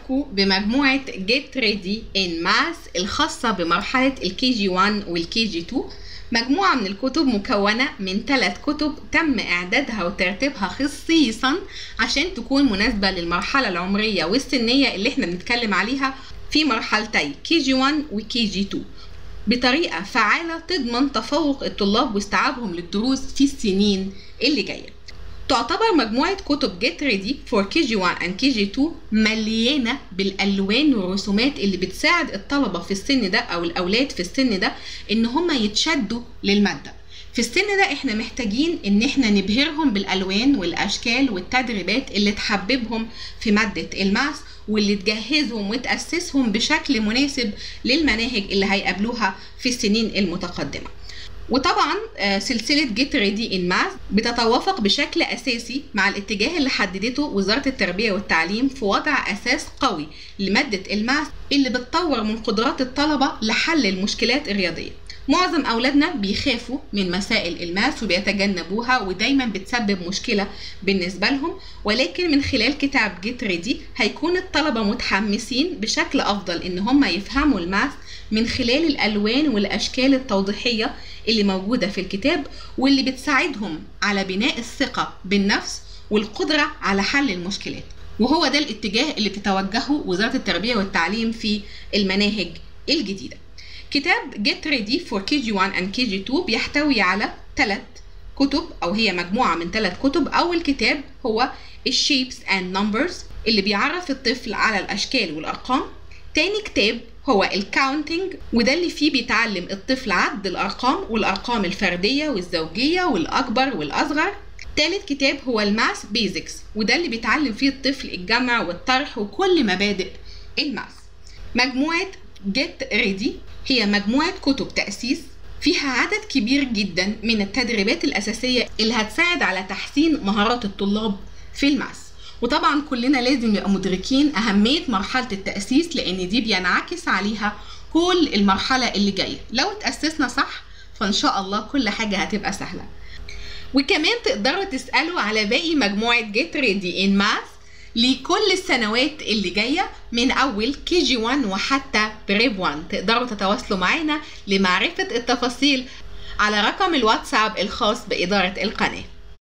بعرفكم بمجموعة Get Ready in Math الخاصة بمرحلة الكي جي 1 والكي جي 2 مجموعة من الكتب مكونة من ثلاث كتب تم إعدادها وترتيبها خصيصا عشان تكون مناسبة للمرحلة العمرية والسنية اللي احنا بنتكلم عليها في مرحلتي كي جي 1 وكي جي 2 بطريقة فعالة تضمن تفوق الطلاب واستيعابهم للدروس في السنين اللي جايه تعتبر مجموعة كتب Get Ready for KG1 and KG2 مليانة بالألوان والرسومات اللي بتساعد الطلبة في السن ده أو الأولاد في السن ده إن هم يتشدوا للمادة في السن ده احنا محتاجين ان احنا نبهرهم بالالوان والاشكال والتدريبات اللي تحببهم في ماده الماس واللي تجهزهم وتاسسهم بشكل مناسب للمناهج اللي هيقابلوها في السنين المتقدمه وطبعا سلسلة جيت ريدي ان ماث بتتوافق بشكل أساسي مع الاتجاه اللي حددته وزارة التربية والتعليم في وضع أساس قوي لمادة الماث اللي بتطور من قدرات الطلبة لحل المشكلات الرياضية معظم أولادنا بيخافوا من مسائل الماس وبيتجنبوها ودايما بتسبب مشكلة بالنسبة لهم ولكن من خلال كتاب جيت ريدي هيكون الطلبة متحمسين بشكل أفضل إن هم يفهموا الماس من خلال الألوان والأشكال التوضيحية اللي موجودة في الكتاب واللي بتساعدهم على بناء الثقة بالنفس والقدرة على حل المشكلات وهو ده الاتجاه اللي بتتوجهه وزارة التربية والتعليم في المناهج الجديدة كتاب Get Ready for KG1 and KG2 بيحتوي على ثلاث كتب أو هي مجموعة من ثلاث كتب أول كتاب هو Shapes and Numbers اللي بيعرف الطفل على الأشكال والأرقام تاني كتاب هو الكاونتنج وده اللي فيه بيتعلم الطفل عد الأرقام والأرقام الفردية والزوجية والأكبر والأصغر تالت كتاب هو الماس بيزكس وده اللي بيتعلم فيه الطفل الجمع والطرح وكل مبادئ الماس مجموعة جيت ريدي هي مجموعة كتب تأسيس فيها عدد كبير جدا من التدريبات الأساسية اللي هتساعد على تحسين مهارات الطلاب في الماس وطبعا كلنا لازم نبقى مدركين أهمية مرحلة التأسيس لأن دي بينعكس عليها كل المرحلة اللي جاية لو تأسسنا صح فإن شاء الله كل حاجة هتبقى سهلة وكمان تقدروا تسألوا على باقي مجموعة Get Ready in Math لكل السنوات اللي جاية من أول كي جي 1 وحتى بريب 1 تقدروا تتواصلوا معنا لمعرفة التفاصيل على رقم الواتساب الخاص بإدارة القناة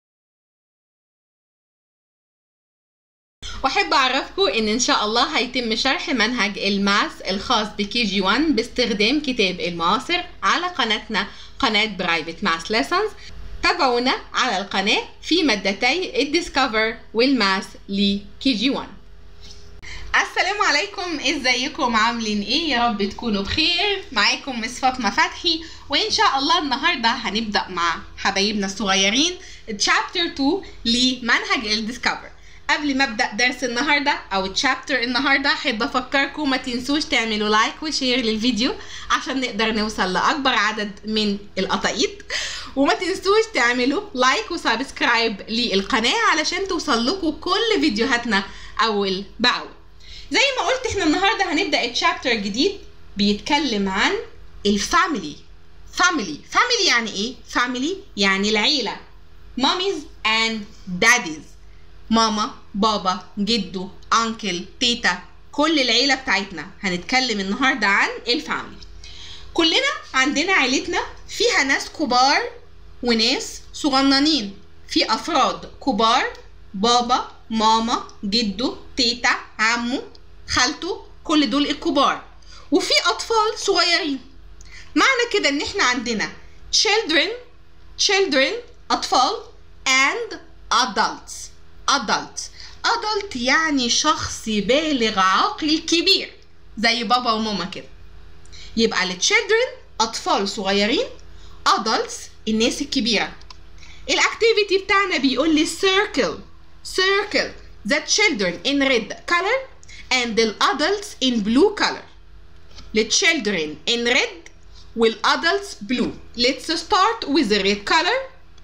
واحب اعرفكم ان ان شاء الله هيتم شرح منهج الماث الخاص بكي جي 1 باستخدام كتاب المعاصر على قناتنا قناة برايفت ماث ليسونز تابعونا على القناة في مادتي الديسكفر والماث لكي جي 1 السلام عليكم ازيكم عاملين ايه يا رب تكونوا بخير معاكم مس فاطمه فتحي وان شاء الله النهارده هنبدا مع حبايبنا الصغيرين تشابتر 2 لمنهج الديسكفر قبل ما ابدا درس النهارده او تشابتر النهارده احب افكركم ما تنسوش تعملوا لايك وشير للفيديو عشان نقدر نوصل لاكبر عدد من القطايط وما تنسوش تعملوا لايك وسبسكرايب للقناه علشان توصل لكم كل فيديوهاتنا اول باول زي ما قلت احنا النهارده هنبدا تشابتر جديد بيتكلم عن الفاميلي فاميلي فاميلي يعني ايه فاميلي يعني العيله ماميز اند داديز ماما بابا جدو انكل تيتا كل العيله بتاعتنا هنتكلم النهارده عن الفاميلي كلنا عندنا عيلتنا فيها ناس كبار وناس صغننين في افراد كبار بابا ماما جدو تيتا عمو خالته كل دول الكبار وفي اطفال صغيرين معنى كده ان احنا عندنا children children اطفال and adults adult adult يعني شخص بالغ عاقل كبير زي بابا وماما كده يبقى ال children أطفال صغيرين adults الناس الكبيرة الاكتيفيتي بتاعنا بيقول لي circle circle the children in red color and the adults in blue color the children in red والadults blue let's start with the red color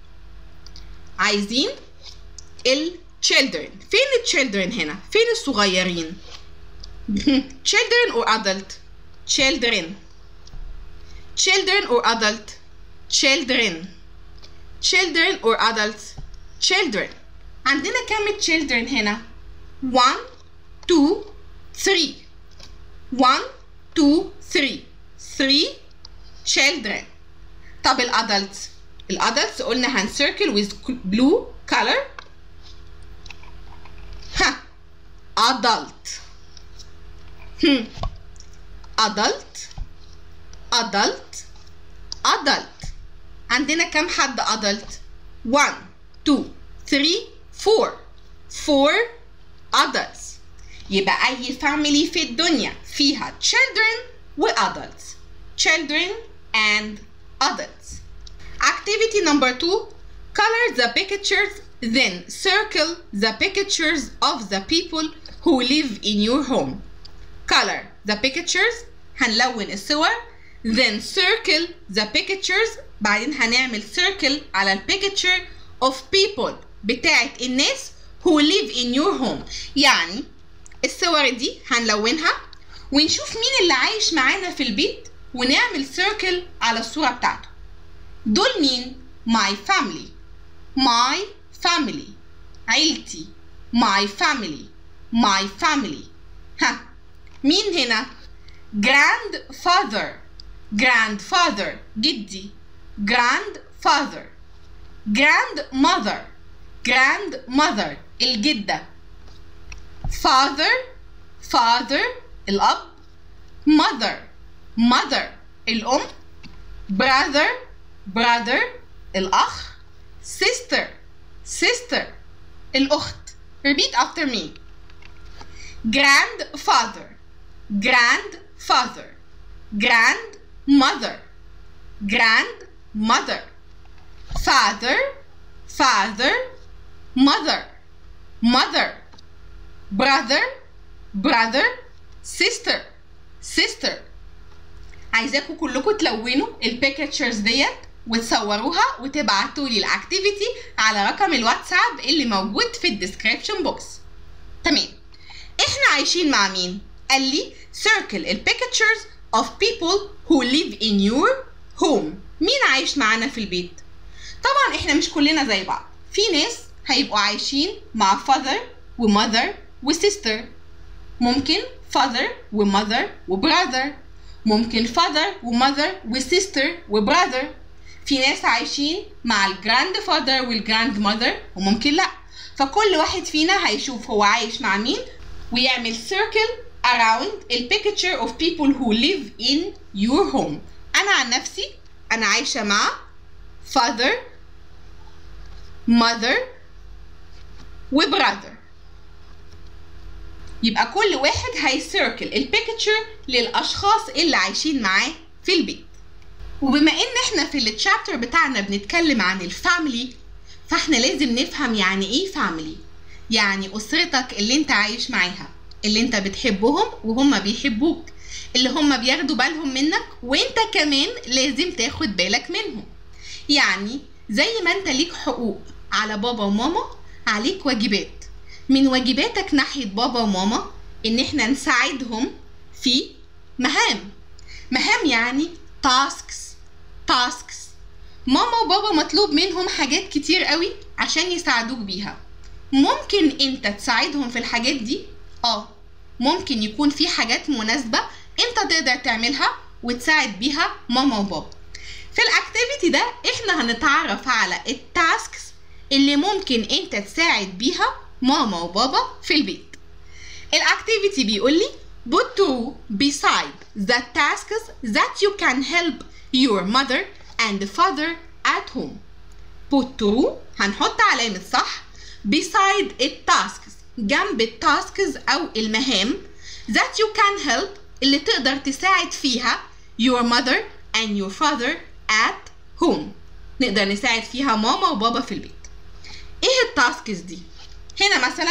عايزين ال children فين ال children هنا فين الصغيرين children or adult children children or adult children children or adults children عندنا كم children هنا 1 2 3 1 2 3 3 children طب الادلتس الادلتس قلنا هنسيركل with blue color ها adult هم adult adult adult عندنا كم حد adult 1 2 3 4 4 adults يبقى أي family في الدنيا فيها children و adults children and adults activity number 2 color the pictures then circle the pictures of the people who live in your home color the pictures هنلون الصور then circle the pictures بعدين هنعمل circle على ال picture of people بتاعت الناس who live in your home يعني الصور دي هنلونها ونشوف مين اللي عايش معانا في البيت ونعمل circle على الصورة بتاعته دول مين؟ my family my family عيلتي my family my family ها مين هنا؟ grandfather grandfather جدي grandfather grandmother grandmother الجدة father father الأب mother mother الأم brother brother الأخ sister sister الأخت repeat after me grandfather grandfather grandmother grandmother father father mother mother brother brother sister sister عايزاكم كلكم تلونوا البيكتشرز ديت وتصوروها وتبعتوا لي الاكتيفيتي على رقم الواتساب اللي موجود في الديسكريبشن بوكس تمام احنا عايشين مع مين قال لي circle البيكتشرز of people who live in your home مين عايش معانا في البيت طبعا احنا مش كلنا زي بعض في ناس هيبقوا عايشين مع father وmother وsister ممكن father وmother وbrother ممكن father وmother وsister وbrother في ناس عايشين مع الجراند فاذر والجراند ماذر وممكن لا فكل واحد فينا هيشوف هو عايش مع مين ويعمل circle around ال picture of people who live in your home أنا عن نفسي أنا عايشة مع father mother وbrother يبقى كل واحد هيسيركل البيكتشر للأشخاص اللي عايشين معاه في البيت وبما ان احنا في التشابتر بتاعنا بنتكلم عن الفاميلي فاحنا لازم نفهم يعني ايه فاميلي يعني اسرتك اللي انت عايش معاها اللي انت بتحبهم وهم بيحبوك اللي هم بياخدوا بالهم منك وانت كمان لازم تاخد بالك منهم يعني زي ما انت ليك حقوق على بابا وماما عليك واجبات من واجباتك ناحية بابا وماما ان احنا نساعدهم في مهام مهام يعني تاسكس تاسكس ماما وبابا مطلوب منهم حاجات كتير قوي عشان يساعدوك بيها ممكن انت تساعدهم في الحاجات دي اه ممكن يكون في حاجات مناسبة انت تقدر تعملها وتساعد بيها ماما وبابا في الاكتيفيتي ده احنا هنتعرف على التاسكس اللي ممكن انت تساعد بيها ماما وبابا في البيت الاكتيفيتي بيقول لي put two beside the tasks that you can help your mother and father at home put two هنحط علامة صح beside التاسكس جنب التاسكس أو المهام that you can help اللي تقدر تساعد فيها your mother and your father at home نقدر نساعد فيها ماما وبابا في البيت ايه التاسكس دي هنا مثلا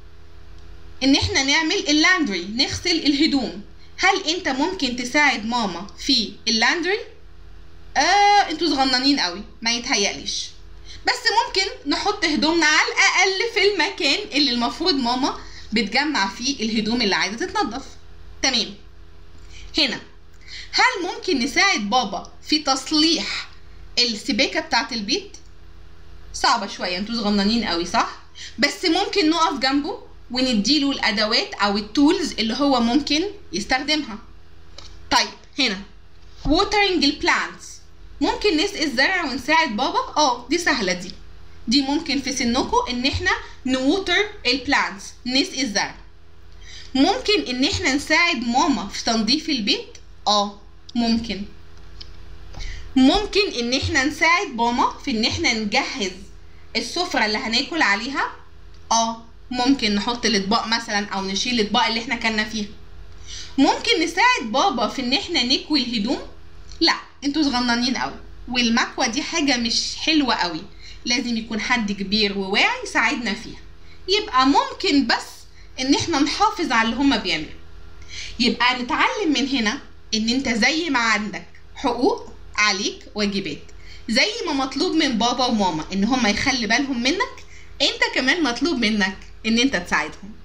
ان احنا نعمل اللاندري نغسل الهدوم هل انت ممكن تساعد ماما في اللاندري آه انتوا صغننين قوي ما يتهيأليش بس ممكن نحط هدومنا على الاقل في المكان اللي المفروض ماما بتجمع فيه الهدوم اللي عايزه تتنضف تمام هنا هل ممكن نساعد بابا في تصليح السباكه بتاعت البيت صعبه شويه انتوا صغننين قوي صح بس ممكن نقف جنبه ونديله الادوات او التولز اللي هو ممكن يستخدمها طيب هنا watering البلانتس ممكن نسقي الزرع ونساعد بابا اه دي سهله دي دي ممكن في سنكم ان احنا نوتر البلانتس نسقي الزرع ممكن ان احنا نساعد ماما في تنظيف البيت اه ممكن ممكن ان احنا نساعد ماما في ان احنا نجهز السفرة اللي هناكل عليها اه ممكن نحط الاطباق مثلا او نشيل الاطباق اللي احنا كنا فيها ممكن نساعد بابا في ان احنا نكوي الهدوم لا انتوا صغننين قوي والمكوى دي حاجة مش حلوة قوي لازم يكون حد كبير وواعي يساعدنا فيها يبقى ممكن بس ان احنا نحافظ على اللي هما بيعملوا يبقى نتعلم من هنا ان انت زي ما عندك حقوق عليك واجبات زي ما مطلوب من بابا وماما ان هما يخلي بالهم منك انت كمان مطلوب منك ان انت تساعدهم